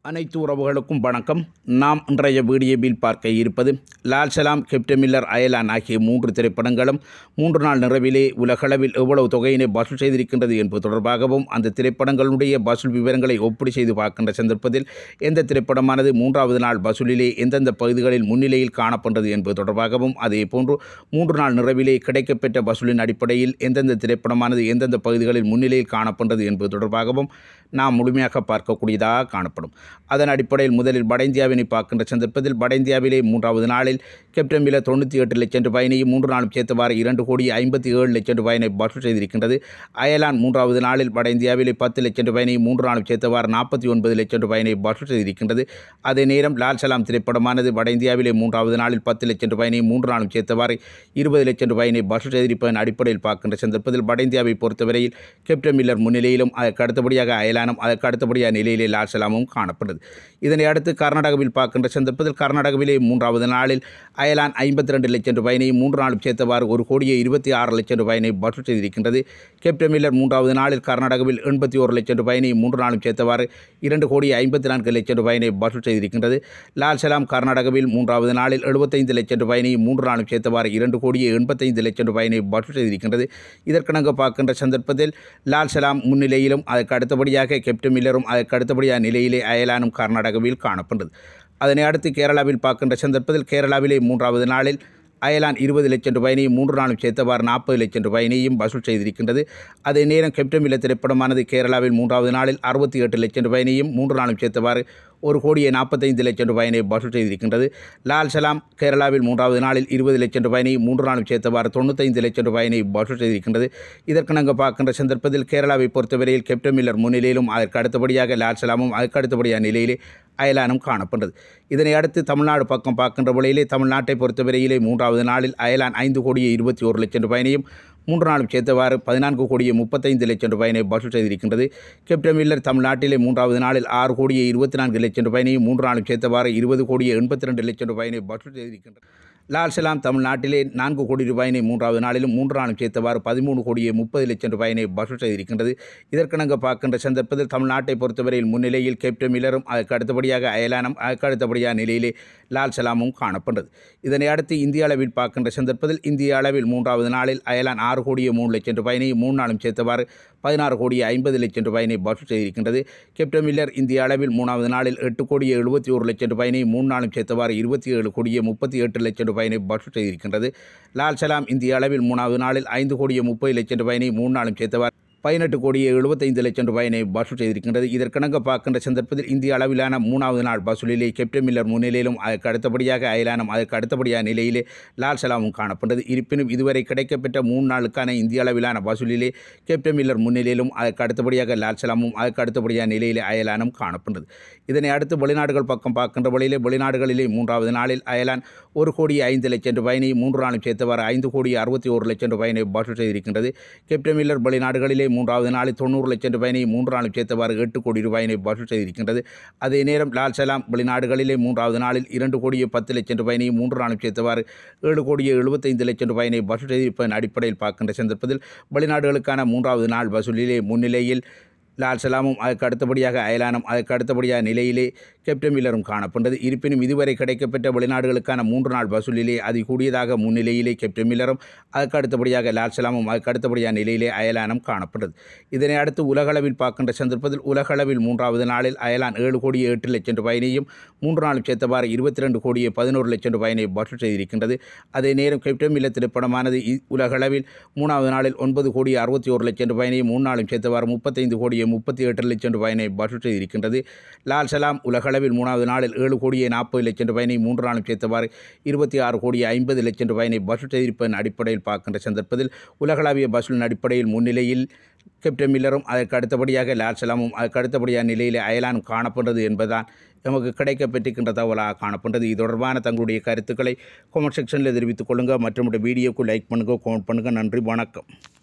அனைத்து உறவுகளுக்கும் வணக்கம் நாம் இன்றைய வீடியோவில் பார்க்க இருப்பது லால் சலாம் கெப்டன் மில்லர் அயலான் ஆகிய மூன்று திரைப்படங்களும் மூன்று நாள் நிறைவிலே உலகளவில் எவ்வளவு தொகையினை வசூல் செய்திருக்கின்றது என்பது தொடர்பாகவும் அந்த திரைப்படங்களுடைய வசூல் விவரங்களை ஒப்பீடு செய்து பார்க்கின்ற சந்தர்ப்பத்தில் எந்த திரைப்படமானது மூன்றாவது நாள் வசூலிலே எந்தெந்த பகுதிகளில் முன்னிலையில் காணப்பட்டது என்பது தொடர்பாகவும் அதே போன்று மூன்று நாள் நிறைவிலே கிடைக்கப்பெற்ற வசூலின் அடிப்படையில் எந்தெந்த திரைப்படமானது எந்தெந்த பகுதிகளில் முன்னிலையில் காணப்பட்டது என்பது தொடர்பாகவும் நாம் முழுமையாக பார்க்கக்கூடியதாக காணப்படும் அதன் அடிப்படையில் முதலில் வட இந்தியாவினை பார்க்கின்ற சந்தர்ப்பத்தில் வட இந்தியாவிலே மூன்றாவது நாளில் கேப்டன் மில்லர் தொண்ணூற்றி எட்டு லட்சம் ரூபாயினையும் மூன்று நாளும் சேர்த்தவாறு இரண்டு கோடி ஐம்பத்தி ஏழு லட்சம் ரூபாயினை வசூல் செய்திருக்கின்றது அயலான் மூன்றாவது நாளில் வட இந்தியாவிலே பத்து லட்சம் ரூபாயினையும் மூன்று நாளும் சேர்த்தவாறு நாற்பத்தி ஒன்பது லட்சம் ரூபாயினை வசூல் செய்திருக்கின்றது அதே நேரம் லால் சலாம் திரைப்படமானது வட இந்தியாவிலே மூன்றாவது நாளில் பத்து லட்சம் ரூபாயினையும் மூன்று நாளும் சேர்த்தவாறு இருபது லட்சம் ரூபாயினை வசூல் செய்திருப்பதன் அடிப்படையில் பார்க்கின்ற சந்தர்ப்பத்தில் வட இந்தியாவை பொறுத்தவரையில் கேப்டன் மில்லர் முன்னிலையிலும் அதற்கு அடுத்தபடியாக அயலானும் அதற்கு அடுத்தபடியாக நிலையிலே லால் சலாமும் காணப்பட்டது இதனை அடுத்து கர்நாடகாவில் பார்க்கின்ற சந்தர்ப்பத்தில் கர்நாடகாவிலே மூன்றாவது நாளில் அயலான் ஐம்பத்தி ரெண்டு லட்சம் ரூபாயினையும் மூன்று நாளும் சேர்த்தவாறு ஒரு கோடியே இருபத்தி ஆறு லட்சம் ரூபாயினை வசூல் செய்திருக்கின்றது கேப்டன் மில்லர் மூன்றாவது நாளில் கர்நாடகாவில் எண்பத்தி ஒரு லட்சம் ரூபாயினையும் மூன்று நாளும் சேர்த்தவாறு இரண்டு கோடி ஐம்பத்தி நான்கு லட்சம் ரூபாயினை வசூல் செய்திருக்கின்றது லால் சலாம் கர்நாடகாவில் மூன்றாவது நாளில் எழுபத்தைந்து லட்சம் ரூபாயினையும் மூன்று நாளும் சேர்த்தவாறு இரண்டு கோடியே எண்பத்தைந்து லட்சம் ரூபாயினை வசூல் செய்திருக்கின்றது இதற்கிணங்க பார்க்கின்ற சந்தர்ப்பத்தில் லால் சலாம் முன்னிலையிலும் அதற்கு அடுத்தபடியாக கேப்டன் மில்லரும் அதற்கு அடுத்தபடியாக நிலையிலே அயலானும் கர்நாடகாவில் காணப்பட்டது அதனை அடுத்து கேரளாவில் பார்க்கின்ற சந்தர்ப்பத்தில் கேரளாவிலே மூன்றாவது நாளில் அயலான் இருபது லட்சம் ரூபாயினையும் மூன்று நாளும் சேர்த்தவாறு நாற்பது லட்சம் ரூபாயினையும் வசூல் செய்திருக்கின்றது அதே நேரம் கேப்டன் மில்ல திரைப்படமானது கேரளாவில் மூன்றாவது நாளில் அறுபத்தி எட்டு லட்சம் ரூபாயினையும் மூன்று நாளும் சேர்த்தவாறு ஒரு கோடியே நாற்பத்தைந்து லட்சம் ரூபாயினை வசூல் செய்திருக்கின்றது லால் சலாம் கேரளாவில் மூன்றாவது நாளில் இருபது லட்சம் ரூபாயினை மூன்று நாளும் சேர்த்தவாறு தொண்ணூத்தைந்து லட்சம் ரூபாயினை வசூல் செய்திருக்கின்றது இதற்கு நாங்கள் பார்க்கின்ற சந்தர்ப்பத்தில் கேரளாவை பொறுத்தவரையில் கேப்டன் மில்லர் முன்னிலையிலும் அதற்கு அடுத்தபடியாக லால் சலாமும் அதற்கு அடுத்தபடியாக நிலையிலே அயலானும் காணப்பட்டது இதனை அடுத்து தமிழ்நாடு பக்கம் பார்க்கின்ற வேளையிலே தமிழ்நாட்டை பொறுத்தவரையிலே மூன்றாவது நாளில் அயலான் ஐந்து கோடியே இருபத்தி ஒரு லட்சம் ரூபாயினையும் மூன்று நாளும் சேர்த்தவாறு பதினான்கு கோடியே முப்பத்தைந்து லட்சம் ரூபாயினை வசூல் செய்திருக்கின்றது கேப்டன் மில்லர் தமிழ்நாட்டிலே மூன்றாவது நாளில் ஆறு கோடியே இருபத்தி நான்கு லட்சம் ரூபாயினையும் மூன்று நாளும் சேர்த்தவாறு இருபது கோடியே எண்பத்தி ரெண்டு லட்சம் ரூபாயினை வசூல் செய்திருக்கின்றது லால் சலாம் தமிழ்நாட்டிலே நான்கு கோடி ரூபாயினை மூன்றாவது நாளிலும் மூன்று நாளும் சேர்த்தவாறு பதிமூணு கோடியே முப்பது லட்சம் ரூபாயினை வசூல் செய்திருக்கின்றது இதற்கிணங்க பார்க்கின்ற சந்தர்ப்பத்தில் தமிழ்நாட்டை பொறுத்தவரையில் முன்னிலையில் கேப்டன் மில்லரும் அதற்கு அடுத்தபடியாக அயலானும் அதற்கு அடுத்தபடியாக நிலையிலே லால் சலாமும் காணப்பட்டது இதனை அடுத்து இந்திய அளவில் பார்க்கின்ற சந்தர்ப்பத்தில் இந்திய அளவில் மூன்றாவது நாளில் அயலான் ஆறு கோடியே மூணு லட்சம் ரூபாயினை மூணு நாளும் சேர்த்தவாறு பதினாறு கோடியே ஐம்பது லட்சம் ரூபாயினை வசூல் செய்திருக்கின்றது கேப்டன் மில்லர் இந்திய அளவில் மூணாவது நாளில் எட்டு கோடியே எழுபத்தி ஒரு லட்சம் ரூபாயினை மூணு நாளும் சேர்த்தவாறு இருபத்தி ஏழு கோடியே முப்பத்தி எட்டு லட்சம் ரூபாயினை வசூல் செய்திருக்கின்றது லால் சலாம் இந்திய அளவில் மூணாவது நாளில் ஐந்து கோடியே முப்பது லட்சம் ரூபாயினை மூணு நாளும் சேர்த்தவாறு பதினெட்டு கோடியே எழுபத்தைந்து லட்சம் ரூபாயினை வசூல் செய்திருக்கின்றது இதற்கிணங்க பார்க்கின்ற சந்தர்ப்பத்தில் இந்திய அளவிலான மூணாவது நாள் வசூலிலே கேப்டன் மில்லர் முன்னிலையிலும் அதற்கு அடுத்தபடியாக அயலானும் அதற்கு அடுத்தபடியாக நிலையிலே லால் சலாமும் காணப்பட்டது இருப்பினும் இதுவரை கிடைக்கப்பெற்ற மூணு நாளுக்கான இந்திய அளவிலான வசூலிலே கேப்டன் மில்லர் முன்னிலையிலும் அதற்கு அடுத்தபடியாக லால் சலாமும் அதற்கு அடுத்தபடியாக நிலையிலே அயலானும் காணப்பட்டது இதனை அடுத்து வெளிநாடுகள் பக்கம் பார்க்கின்ற வழியிலே வெளிநாடுகளிலே மூன்றாவது நாளில் அயலான் ஒரு கோடி ஐந்து லட்சம் ரூபாயினை மூன்று நாளும் சேர்த்தவாறு ஐந்து கோடி அறுபத்தி ஒரு லட்சம் ரூபாயினை வசூல் செய்திருக்கின்றது கேப்டன் மில்லர் வெளிநாடுகளிலே மூன்றாவது நாளில் தொண்ணூறு லட்சம் ரூபாயினை மூன்று நாளும் சேர்த்தவாறு எட்டு கோடி ரூபாயினை வசூல் செய்திருக்கின்றது அதே நேரம் லால் சலாம் வெளிநாடுகளிலே மூன்றாவது நாளில் இரண்டு கோடியே பத்து லட்சம் ரூபாயினை மூன்று நாளும் சேர்த்தவாறு ஏழு கோடியே எழுபத்தைந்து லட்சம் ரூபாயினை வசூல் செய்திருப்பதன் அடிப்படையில் பார்க்கின்ற சந்தர்ப்பத்தில் வெளிநாடுகளுக்கான மூன்றாவது நாள் வசூலிலே முன்னிலையில் லால் சலாமும் அதற்கு அடுத்தபடியாக அயலானும் அதற்கு அடுத்தபடியாக நிலையிலே கேப்டன் மில்லரும் காணப்பட்டது இருப்பினும் இதுவரை கிடைக்கப்பெற்ற வெளிநாடுகளுக்கான மூன்று நாள் வசூலிலே அதி கூடியதாக முன்னிலையிலே கேப்டன் மில்லரும் அதற்கு அடுத்தபடியாக லால் சலாமும் அதற்கு அடுத்தபடியாக நிலையிலே அயலானும் காணப்பட்டது இதனை அடுத்து உலகளவில் பார்க்கின்ற சந்தர்ப்பத்தில் உலகளவில் மூன்றாவது நாளில் அயலான் ஏழு கோடியே எட்டு லட்சம் ரூபாயினையும் மூன்று நாளும் சேர்த்தவாறு இருபத்தி ரெண்டு கோடியே பதினோரு லட்சம் ரூபாயினை வசூல் செய்திருக்கின்றது அதே நேரம் கேப்டன் மில்லர் திரைப்படமானது உலகளவில் மூணாவது நாளில் ஒன்பது கோடி அறுபத்தி ஒரு லட்சம் ரூபாயினையும் மூணு நாளும் சேர்த்தவாறு முப்பத்தைந்து கோடியே முப்பத்தி எட்டு லட்சம் ரூபாயினை வசூல் செய்திருக்கின்றது லால் சலாம் உலகளவில் மூணாவது நாளில் ஏழு கோடியே நாற்பது லட்சம் ரூபாயினை மூன்று நாளும் சேர்த்தவாறு இருபத்தி ஆறு கோடியே ஐம்பது லட்சம் ரூபாயினை வசூல் செய்திருப்பதன் அடிப்படையில் பார்க்கின்ற சந்தர்ப்பத்தில் உலகளாவிய வசூலின் அடிப்படையில் முன்னிலையில் கேப்டன் மில்லரும் அதற்கு அடுத்தபடியாக லால் சலாமும் அதற்கு அடுத்தபடியாக நிலையில் அயலானும் காணப்படுறது என்பதுதான் நமக்கு கிடைக்கப்பெற்றிருக்கின்ற தகவலாக காணப்படுறது இது தொடர்பான தங்களுடைய கருத்துக்களை கமெண்ட் செக்ஷனில் தெரிவித்துக் கொள்ளுங்கள் மற்றும் வீடியோக்கு லைக் பண்ணுங்கள் கமெண்ட் பண்ணுங்கள் நன்றி வணக்கம்